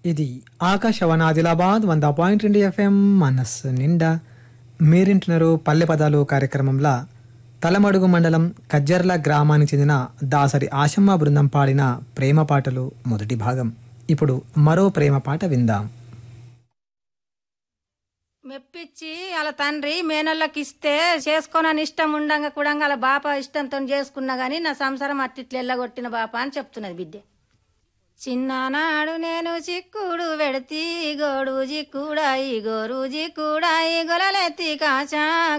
ఇది ఆకాశవాణి ఆదిలాబాద్ వంద పాయింట్ రెండు ఎఫ్ఎం మనస్సు నిండా మీరింటున్నారు పల్లె పదాలు కార్యక్రమంలో తలమడుగు మండలం కజ్జర్ల గ్రామానికి చెందిన దాసరి ఆశమ్మ బృందం పాడిన ప్రేమ పాటలు మొదటి భాగం ఇప్పుడు మరో ప్రేమ పాట విందాం మెప్పించి వాళ్ళ తండ్రి మేనోళ్ళకి ఇస్తే చేసుకోనని ఇష్టం ఉండంగా కూడా వాళ్ళ బాప ఇష్టంతో చేసుకున్నా గానీ నా సంసారం అట్టిట్లు ఎల్లగొట్టిన బాప అని చెప్తున్నది బిడ్డ చిన్ననాడు నేను చిక్కుడు వెడతి గోడు జిక్కుడాయి గోరు జిక్కుడాయి గొలలెత్తి కాచా